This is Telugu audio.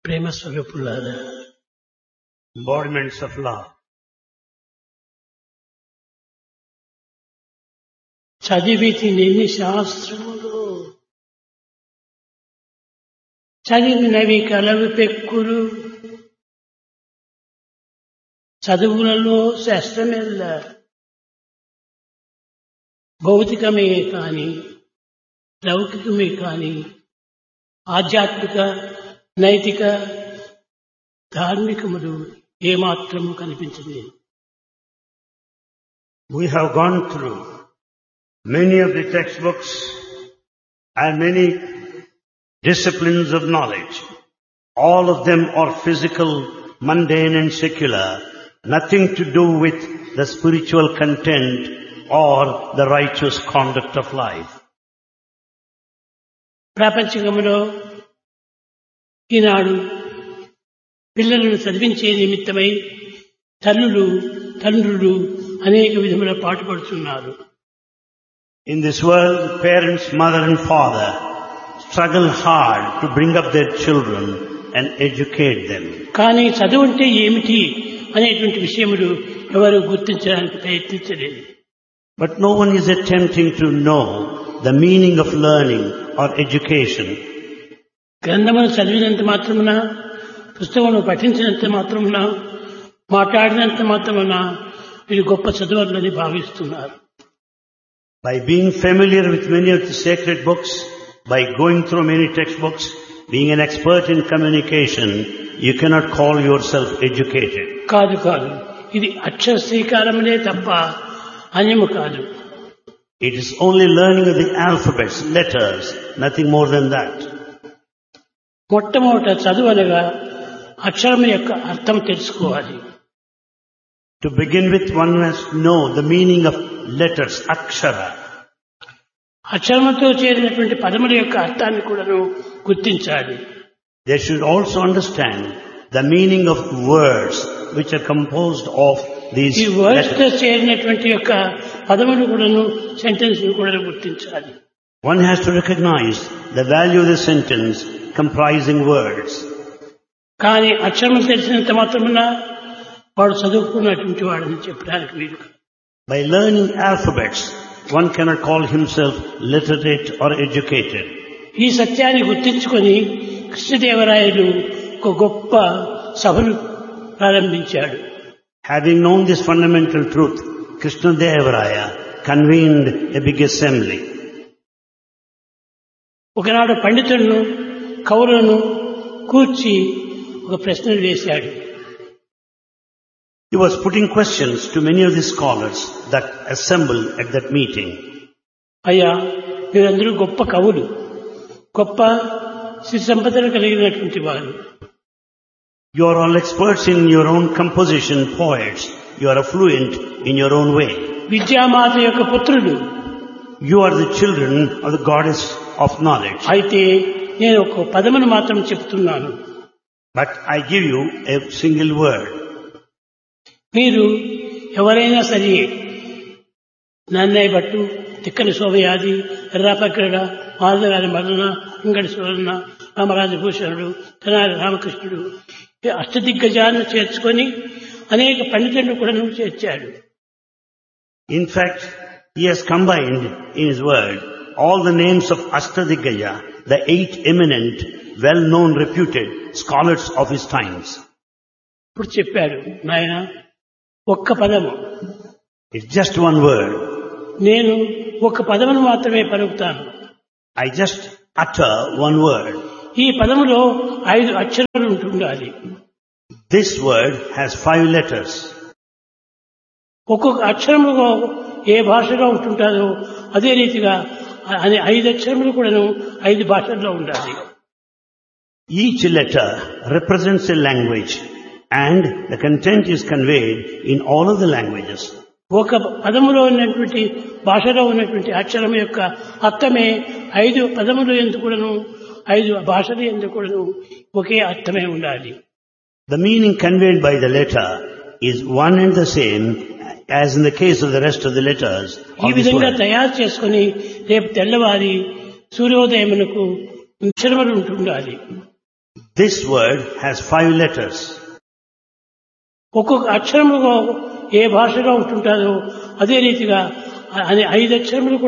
ప్రేమ స్వరూపులారా embodiments of love. చదివితి నిన్ని శాస్త్రములు చదివినవి కలవి పెక్కులు చదువులలో శాస్త్రమెల్ల భౌతికమే కాని లౌకికమే కాని ఆధ్యాత్మిక నైతిక ధార్మికములు ఏమాత్రము కనిపించలేదు We have gone through many of the textbooks and many disciplines of knowledge. All of them are physical, mundane and secular, nothing to do with the spiritual content or the righteous conduct of life. ప్రాపంచికములో ఈనాడు పిల్లలను చదివించే నిమిత్తమై తల్లులు తండ్రులు అనేక విధముల పాటుపడుతున్నారు In this world, parents, mother and father struggle hard to bring up their children and educate them. కానీ చదువు అంటే ఏమిటి అనేటువంటి విషయములు ఎవరు గుర్తించడానికి ప్రయత్నించలేదు But no one is attempting to know the meaning of learning or education. గ్రంథమును చదివినంత మాత్రమున పుస్తకమును పఠించినంత మాత్రమున మాట్లాడినంత మాత్రమున వీరు గొప్ప చదువులని భావిస్తున్నారు By being familiar with many of the sacred books, by going through many textbooks, being an expert in communication, you cannot call yourself educated. కాదు కాదు ఇది అక్షర శ్రీకారములే తప్ప అన్యము కాదు It is only learning of the alphabets, letters, nothing more than that. మొట్టమొదట చదువు అనగా అక్షరం యొక్క అర్థం తెలుసుకోవాలి To begin with, one must know the meaning of letters, akshara. అక్షరముతో చేరినటువంటి పదముల యొక్క అర్థాన్ని కూడాను గుర్తించాలి They should also understand the meaning of words which are composed of these ఈ వర్డ్స్ తో letters. చేరినటువంటి యొక్క పదములు కూడాను సెంటెన్స్ కూడా గుర్తించాలి One has to recognize the value of the sentence comprising words. కానీ అక్షరము తెలిసినంత మాత్రమున వాడు చదువుకున్నటువంటి వాడని చెప్పడానికి వీలు కాదు. By learning alphabets, one cannot call himself literate or educated. ఈ సత్యాన్ని గుర్తించుకొని కృష్ణదేవరాయలు ఒక గొప్ప సభను ప్రారంభించాడు Having known this fundamental truth, Krishna Devaraya convened a big assembly. ఒకనాడు పండితులను కవులను కూర్చి ఒక ప్రశ్నలు వేశాడు He was putting questions to many of the scholars that assembled at that meeting. అయ్యా మీరందరూ గొప్ప కవులు గొప్ప శ్రీ సంపదలు కలిగినటువంటి వారు You are all experts in your own composition, poets. You are fluent in your own way. విద్యామాత యొక్క పుత్రులు You are the children of the goddess of knowledge. అయితే నేను ఒక పదమును మాత్రం చెప్తున్నాను But I give you a single word. మీరు ఎవరైనా సరే నన్నయ్య భట్టు తిక్కని శోభయాది ఎర్రాపక్రడ మాధవగారి మరణ ఇంగడి సువర్ణ రామరాజభూషణుడు తెనాలి రామకృష్ణుడు ఈ అష్టదిగ్గజాలను చేర్చుకొని అనేక పండితులను కూడా నువ్వు చేర్చాడు In fact, he has combined in his word all the names of Ashtadigaya, the eight eminent, well-known, reputed scholars of his times. ఇప్పుడు చెప్పాడు నాయన ఒక్క పదము It's just one word. నేను ఒక పదమును మాత్రమే పలుకుతాను I just utter one word. ఈ పదములో ఐదు అక్షరాలు ఉంటుండాలి This word has five letters. ఒక్కొక్క అక్షరములో ఏ భాషలో ఉంటుంటారో అదే రీతిగా అనే ఐదు అక్షరములు కూడాను ఐదు భాషల్లో ఉండాలి Each letter represents a language and the content is conveyed in all of the languages. ఒక పదములో ఉన్నటువంటి భాషలో ఉన్నటువంటి అక్షరం యొక్క అర్థమే ఐదు పదములు ఎందుకు కూడాను ఐదు భాషలు ఎందుకు కూడాను ఒకే అర్థమే ఉండాలి The meaning conveyed by the letter is one and the same as in the case of the rest of the letters ఈ of this విధంగా word. తయారు చేసుకొని రేపు తెల్లవారి సూర్యోదయమునకు అక్షరములు ఉంటుండాలి This word has five letters. ఒక్కొక్క అక్షరములో ఏ భాషలో ఉంటుంటారో అదే రీతిగా అనే ఐదు అక్షరములు కూడా